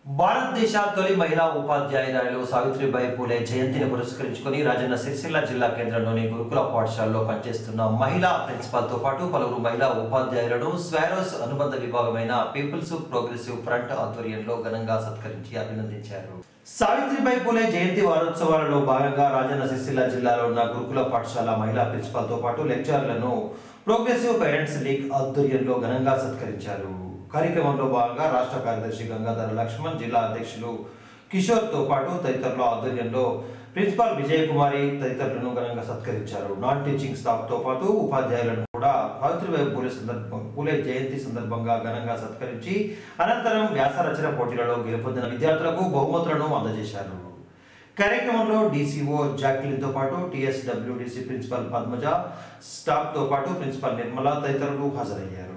భారతదేశ తొలి మహిళా ఉపాధ్యాయురాలు సావిత్రిబాయి పూలే జయంతిని పురస్కరించుకొని రాజన్న సిరిసిల్ల జిల్లా కేంద్రంలోని గురుకుల పాఠశాలలో పనిచేస్తున్న మహిళా ప్రిన్సిపాల్తో పాటు పలువురు మహిళా ఉపాధ్యాయులను స్వారోస్ అనుబంధ విభాగమైన పీపుల్స్ ప్రోగ్రెసివ్ ఫ్రంట్ ఆధ్వర్యంలో ఘనంగా సత్కరించి అభినందించారు సావిత్రిబాయి పూలే జయంతి వారోత్సవాలలో భాగంగా రాజన్న సిరిసిల్ల జిల్లాలో ఉన్న గురుకుల పాఠశాల మహిళా ప్రిన్సిపాల్తో పాటు లెక్చరర్లను ప్రోగ్రెసివ్ పేరెంట్స్ లీగ్ ఆధ్వర్యంలో ఘనంగా సత్కరించారు కార్యక్రమంలో భాగంగా రాష్ట్ర కార్యదర్శి గంగాధర లక్ష్మణ్ జిల్లా అధ్యక్షులు కిషోర్తో పాటు తదితరుల ఆధ్వర్యంలో ప్రిన్సిపాల్ విజయ కుమారి తదితరులను ఘనంగా సత్కరించారు నాన్ టీచింగ్ స్టాఫ్ తో పాటు ఉపాధ్యాయులను కూడా సావిత్రిబాయి పూలే సందర్భం పూలే జయంతి సందర్భంగా ఘనంగా సత్కరించి అనంతరం వ్యాస రచన పోటీలలో గెలుపొందిన విద్యార్థులకు బహుమతులను అందజేశారు కార్యక్రమంలో డీసీఓ జాక్లిన్తో పాటు టీఎస్డబ్ల్యూడిసి ప్రిన్సిపల్ పద్మజ స్టాఫ్తో పాటు ప్రిన్సిపల్ నిర్మల తదితరులు హాజరయ్యారు